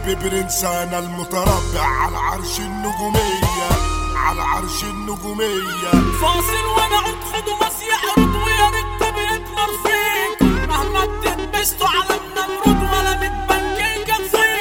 القلب برنس انا المتربع على عرش النجومية على عرش النجومية فاصل وانا عود خدوا بس يعرض ويا ريت بيتمر فيكم مهما بتتبسطوا على النمرود ولا متبنكيكة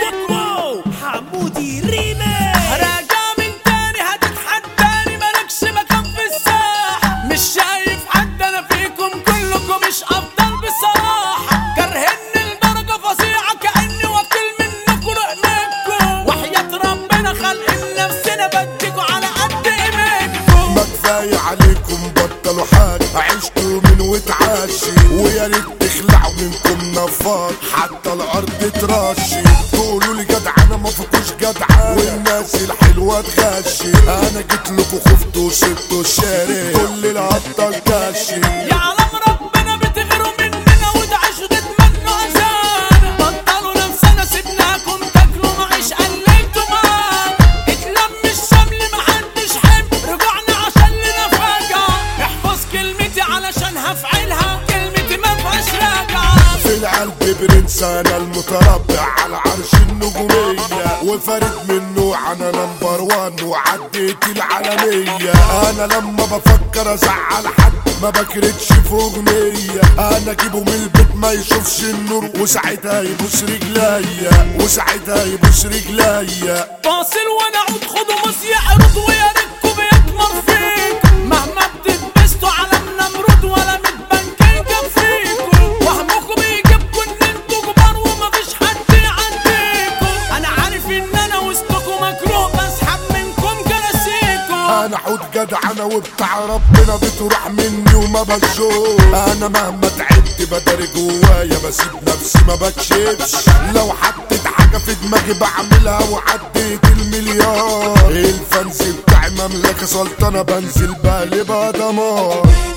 فيكم حمودي ريمي راجع من تاني هتتحداني مالكش مكان في الساحة مش شايف حد انا فيكم كلكم مش افضل بصراحة كرهني لدرجة فظيعة كأني واكل منكم رقمكم وحياة ربنا خلق نفسنا بديكوا على قد ايمانكم ما كفاية عليكم بطلوا حاجة عشتوا من وتعاشي ويا ريت تخلعوا منكم نفار حتى الارض تراشي تقولوا لي جدع انا ما فيكوش جدعان والناس الحلوة تغشي انا جيت لكم خفتوا وسبتوا الشارع كل الهطة كاشي يعلم ربنا بتغيروا مننا وتعيشوا تتمنوا اذانا بطلوا نفسنا سيبناكم تاكلوا معيش قليتوا معانا اتلم الشمل محدش حب رجعنا عشان لنا فجأة احفظ كلمتي علشان هفعلها كلمتي ما فيهاش راجعة في القلب برنس انا المتربع على عرش النجومية وفارد من نوع انا نمبر وان وعديت العالمية انا لما بفكر ازعل حد ما بكردش في اغنية انا اجيبه من البيت ما يشوفش النور وساعتها يبوس رجليا وساعتها يبوس رجليا فاصل وانا عود خدوا مص يعرض ويا ريتكم بيتمر فيكم مهما بتتبسطوا على النمرود ولا متبنكيكة فيكم وهمكم يجيبكم ان انتوا كبار ومفيش حد يعديكم انا عارف ان انا وسطكم مكروه بسحب منكم كراسيكم انا حوت جدع انا وبتاع ربنا بتروح مني وما بشوف انا مهما تعبت بداري جوايا بسيب نفسي ما بكشفش لو حطيت حاجه في دماغي بعملها وعديت المليار الفانز بتاعي مملكه سلطنه بنزل بقلبها دمار